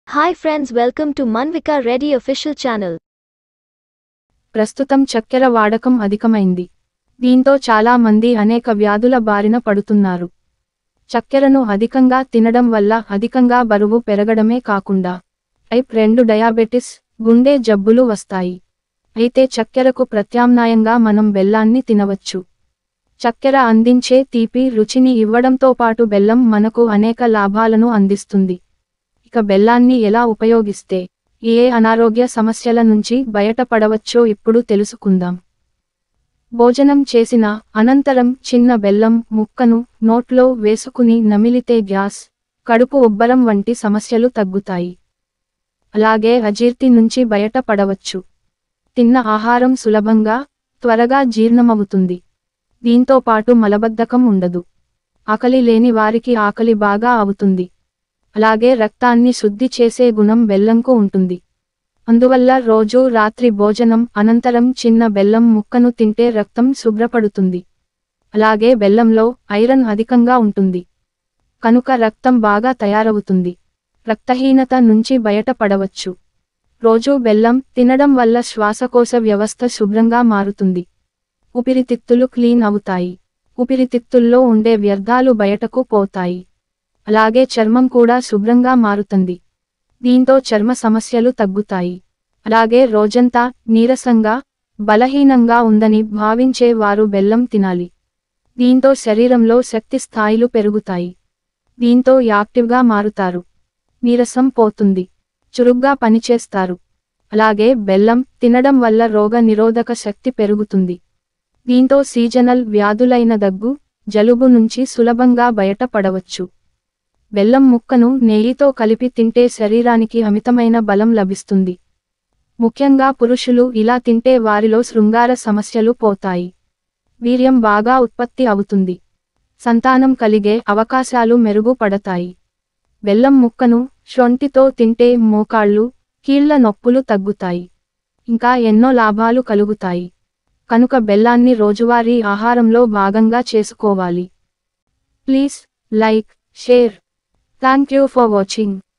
Hi friends welcome to Manvika Reddy official channel. ప్రస్తుతం చక్కెర వాడకం అధికమైంది దీంతో చాలా మంది అనేక వ్యాధుల బారిన పడుతున్నారు చక్కెరను అధికంగా తినడం వల్ల అధికంగా బరువు పెరగడమే కాకుండా టైప్ రెండు డయాబెటిస్ గుండె జబ్బులు వస్తాయి అయితే చక్కెరకు ప్రత్యామ్నాయంగా మనం బెల్లాన్ని తినవచ్చు చక్కెర అందించే తీపి రుచిని ఇవ్వడంతో పాటు బెల్లం మనకు అనేక లాభాలను అందిస్తుంది ఇక బెల్లాన్ని ఎలా ఉపయోగిస్తే ఏ అనారోగ్య సమస్యల నుంచి బయటపడవచ్చో ఇప్పుడు తెలుసుకుందాం భోజనం చేసిన అనంతరం చిన్న బెల్లం ముక్కను నోట్లో వేసుకుని నమిలితే గ్యాస్ కడుపు ఉబ్బరం వంటి సమస్యలు తగ్గుతాయి అలాగే అజీర్తి నుంచి బయటపడవచ్చు తిన్న ఆహారం సులభంగా త్వరగా జీర్ణమవుతుంది దీంతో పాటు మలబద్ధకం ఉండదు ఆకలి లేని వారికి ఆకలి బాగా అవుతుంది అలాగే రక్తాన్ని శుద్ధి చేసే గుణం బెల్లంకు ఉంటుంది అందువల్ల రోజూ రాత్రి భోజనం అనంతరం చిన్న బెల్లం ముక్కను తింటే రక్తం శుభ్రపడుతుంది అలాగే బెల్లంలో ఐరన్ అధికంగా ఉంటుంది కనుక రక్తం బాగా తయారవుతుంది రక్తహీనత నుంచి బయటపడవచ్చు రోజూ బెల్లం తినడం వల్ల శ్వాసకోశ వ్యవస్థ శుభ్రంగా మారుతుంది ఊపిరితిత్తులు క్లీన్ అవుతాయి ఊపిరితిత్తుల్లో ఉండే వ్యర్థాలు బయటకు పోతాయి అలాగే చర్మం కూడా శుభ్రంగా మారుతుంది దీంతో చర్మ సమస్యలు తగ్గుతాయి అలాగే రోజంతా నీరసంగా బలహీనంగా ఉందని భావించే వారు బెల్లం తినాలి దీంతో శరీరంలో శక్తి స్థాయిలు పెరుగుతాయి దీంతో యాక్టివ్గా మారుతారు నీరసం పోతుంది చురుగ్గా పనిచేస్తారు అలాగే బెల్లం తినడం వల్ల రోగ నిరోధక శక్తి పెరుగుతుంది దీంతో సీజనల్ వ్యాధులైన దగ్గు జలుబు నుంచి సులభంగా బయటపడవచ్చు బెల్లం ముక్కను నెయ్యితో కలిపి తింటే శరీరానికి అమితమైన బలం లభిస్తుంది ముఖ్యంగా పురుషులు ఇలా తింటే వారిలో శృంగార సమస్యలు పోతాయి వీర్యం బాగా ఉత్పత్తి అవుతుంది సంతానం కలిగే అవకాశాలు మెరుగుపడతాయి బెల్లం ముక్కను శొంఠితో తింటే మోకాళ్ళు కీళ్ల నొప్పులు తగ్గుతాయి ఇంకా ఎన్నో లాభాలు కలుగుతాయి కనుక బెల్లాన్ని రోజువారీ ఆహారంలో భాగంగా చేసుకోవాలి please like share Thank you for watching.